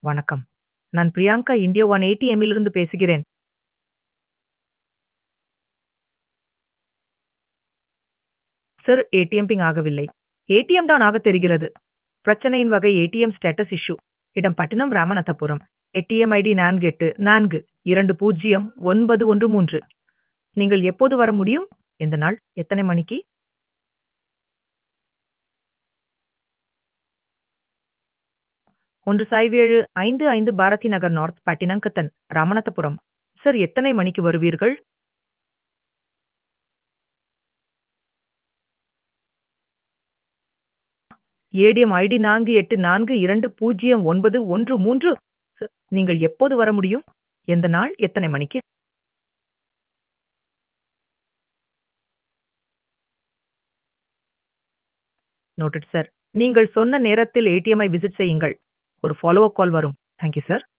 வணக்கம். நான் Priyanka India one ஏடிஎம்மிலிருந்து பேசுகிறேன். சார் ஏடிஎம் பிங் ஆகவில்லை. ஏடிஎம் தான் ஆகத் தெரிகிறது. பிரச்சனையின் வகை ஏடிஎம் ஸ்டேட்டஸ் இஷ்யூ. இடம் பட்டினம் ராமநாதபுரம். ஏடிஎம் ஐடி 48 4 நீங்கள் எப்போது வர முடியும்? எந்த நாள்? எத்தனை மணிக்கு? ஒன்று சைவ் ஏழு ஐந்து ஐந்து பாரதி நகர் நார்த் பட்டினங்கத்தன் ராமநாதபுரம். சார் எத்தனை மணிக்கு வருவீர்கள்? ஏடிஎம் ஐடி 4842209113 சார் நீங்கள் எப்போது வர முடியும்? எந்த நாள்? எத்தனை மணிக்கு? Noted sir. நீங்கள் சொன்ன நேரத்தில் ஏடிஎம்மை விசிட் செய்யுங்கள். ஒரு ஃபாலோ அப் கால் வரும். Thank you sir.